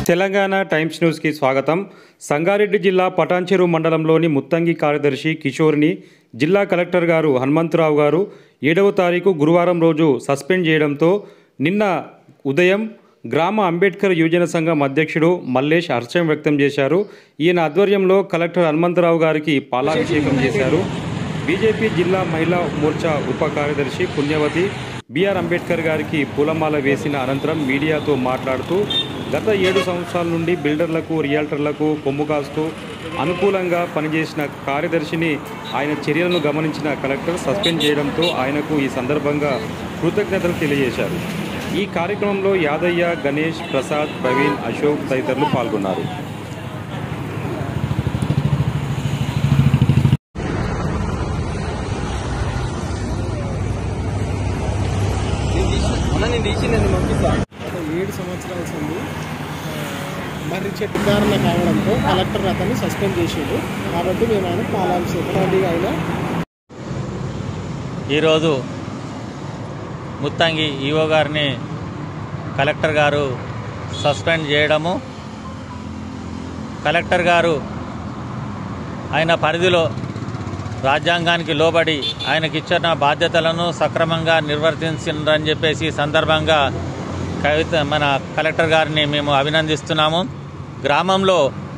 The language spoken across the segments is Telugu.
తెలంగాణ టైమ్స్ న్యూస్కి స్వాగతం సంగారెడ్డి జిల్లా పటాన్చెరు మండలంలోని ముత్తంగి కార్యదర్శి కిషోర్ని జిల్లా కలెక్టర్ గారు హనుమంతరావు గారు ఏడవ తారీఖు గురువారం రోజు సస్పెండ్ చేయడంతో నిన్న ఉదయం గ్రామ అంబేద్కర్ యువజన సంఘం అధ్యక్షుడు మల్లేష్ హర్షం వ్యక్తం చేశారు ఈయన ఆధ్వర్యంలో కలెక్టర్ హనుమంతరావు గారికి పాలాభిషేకం చేశారు బీజేపీ జిల్లా మహిళా మోర్చా ఉప కార్యదర్శి పుణ్యవతి బిఆర్ అంబేద్కర్ గారికి పూలమాల వేసిన అనంతరం మీడియాతో మాట్లాడుతూ గత ఏడు సంవత్సరాల నుండి బిల్డర్లకు రియాల్టర్లకు కొమ్ము కాస్తూ అనుకూలంగా పనిచేసిన కార్యదర్శిని ఆయన చర్యలను గమనించిన కలెక్టర్ సస్పెండ్ చేయడంతో ఆయనకు ఈ సందర్భంగా కృతజ్ఞతలు తెలియజేశారు ఈ కార్యక్రమంలో యాదయ్య గణేష్ ప్రసాద్ ప్రవీణ్ అశోక్ తదితరులు పాల్గొన్నారు గత ఏడు సంవత్సరాల నుండి మర్రి చెట్టు కారణ కావడంతో కలెక్టర్ అతన్ని సస్పెండ్ చేసిండు కాబట్టి మేము ఆయన పాలాభిషేకం ఆయన ఈరోజు ముత్తంగి ఈవో గారిని కలెక్టర్ గారు సస్పెండ్ చేయడము కలెక్టర్ గారు ఆయన పరిధిలో రాజ్యాంగానికి లోబడి ఆయనకి ఇచ్చిన బాధ్యతలను సక్రమంగా నిర్వర్తించిండ్రని చెప్పేసి ఈ సందర్భంగా కవిత మన కలెక్టర్ గారిని మేము అభినందిస్తున్నాము గ్రామంలో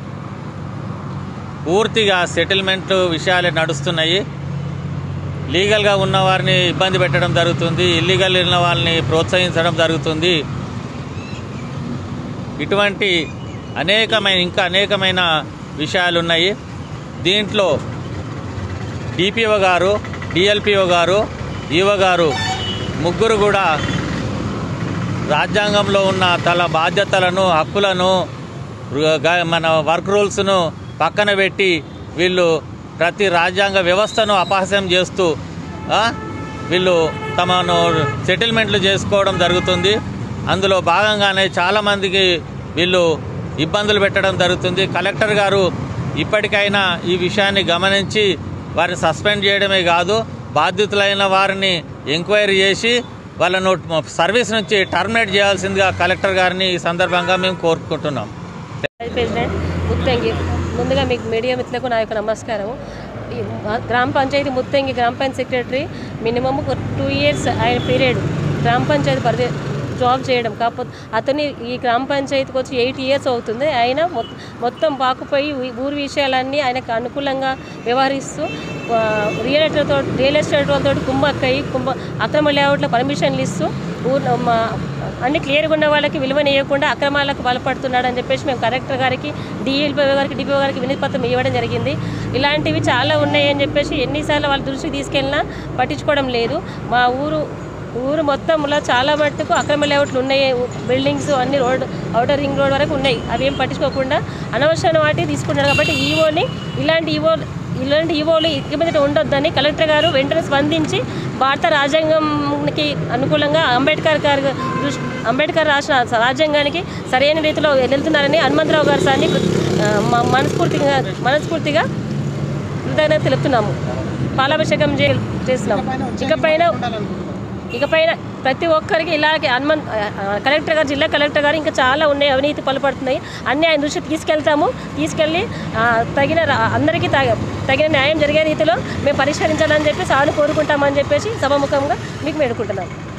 పూర్తిగా సెటిల్మెంట్ విషయాలే నడుస్తున్నాయి లీగల్గా ఉన్న వారిని ఇబ్బంది పెట్టడం జరుగుతుంది ఇల్లీగల్ ఉన్న వాళ్ళని ప్రోత్సహించడం జరుగుతుంది ఇటువంటి అనేకమైన ఇంకా అనేకమైన విషయాలు ఉన్నాయి దీంట్లో డిపిఓ గారు డిఎల్పిఓ గారు ఈఓ గారు ముగ్గురు కూడా రాజ్యాంగంలో ఉన్న తల బాధ్యతలను హక్కులను రు- గా- మన వర్క్ రూల్స్ను పక్కన పెట్టి వీళ్ళు ప్రతి రాజ్యాంగ వ్యవస్థను అపహాస్యం చేస్తూ ఆ, వీళ్ళు తమను సెటిల్మెంట్లు చేసుకోవడం జరుగుతుంది అందులో భాగంగానే చాలామందికి వీళ్ళు ఇబ్బందులు పెట్టడం జరుగుతుంది కలెక్టర్ గారు ఇప్పటికైనా ఈ విషయాన్ని గమనించి వారిని సస్పెండ్ చేయడమే కాదు బాధితులైన వారిని ఎంక్వైరీ చేసి వాళ్ళను సర్వీస్ నుంచి టర్మినేట్ చేయాల్సిందిగా కలెక్టర్ గారిని ఈ సందర్భంగా మేము కోరుకుంటున్నాం వైస్ ప్రెసిడెంట్ ముత్తంగి ముందుగా మీకు మీడియా మిత్రులకు నా యొక్క నమస్కారం ఈ మా గ్రామ పంచాయతీ ముత్తంగి గ్రామ పంచాయతీ సెక్రటరీ మినిమం ఒక టూ ఇయర్స్ ఆయన పీరియడ్ గ్రామ పంచాయతీ పరిధి జాబ్ చేయడం కాకపోతే అతని ఈ గ్రామ పంచాయతీకి వచ్చి ఎయిట్ ఇయర్స్ అవుతుంది ఆయన మొ- మొత్తం పాకుపోయి ఊ- ఊరి విషయాలన్నీ ఆయనకు అనుకూలంగా వ్యవహరిస్తూ ఆ, రియల్ ఎస్టేట్తో రియల్ ఎస్టేట్ వాళ్ళతో కుమ్మక్కయి కుంభ అక్రమ లేఅవుట్లో పర్మిషన్లు ఇస్తూ ఊరు మా అన్ని క్లియర్గా ఉన్న వాళ్ళకి విలువనియకుండా అక్రమాలకు బలపడుతున్నాడు అని చెప్పేసి మేము కలెక్టర్ గారికి డిఎల్పీ గారికి డిపిఓ గారికి వినతి పత్రం ఇవ్వడం జరిగింది ఇలాంటివి చాలా ఉన్నాయి అని చెప్పేసి ఎన్నిసార్లు వాళ్ళ దృష్టికి తీసుకెళ్ళినా పట్టించుకోవడం లేదు మా ఊరు ఊరు మొత్తంలో చాలా మట్టుకు అక్రమ లేఅవుట్లు ఉన్నాయి బిల్డింగ్స్ అన్ని రోడ్ అవుటర్ రింగ్ రోడ్ వరకు ఉన్నాయి అవి ఏం పట్టించుకోకుండా అనవసరమైన వాటి తీసుకుంటారు కాబట్టి ఈవోని ఇలాంటి ఈవో ఇలాంటి ఈవోలు ఇక మీదట ఉండొద్దని కలెక్టర్ గారు వెంటనే స్పందించి భారత రాజ్యాంగంకి అనుకూలంగా అంబేద్కర్ గారు దృష్టి అంబేద్కర్ రాసిన రాజ్యాంగానికి సరైన రీతిలో వెళ్తున్నారని హనుమంతరావు గారు సార్ని ఆ, మ- మనస్ఫూర్తిగా మనస్ఫూర్తిగా కృతజ్ఞత తెలుపుతున్నాము పాలాభిషేకం చే చేస్తున్నాము ఇకపైన ఇకపైన ప్రతి ఒక్కరికి ఇలాగే హనుమంత్ ఆ, ఆ, కలెక్టర్ గారు జిల్లా కలెక్టర్ గారు ఇంకా చాలా ఉన్నాయి అవినీతి పలుపడుతున్నాయి అన్నీ ఆయన దృష్టికి తీసుకెళ్తాము తీసుకెళ్ళి ఆ, తగిన రా- అందరికీ తగ- తగిన న్యాయం జరిగే రీతిలో మేము పరిష్కరించాలని చెప్పి సార్ని కోరుకుంటామని చెప్పేసి సభాముఖంగా మీకు వేడుకుంటున్నాం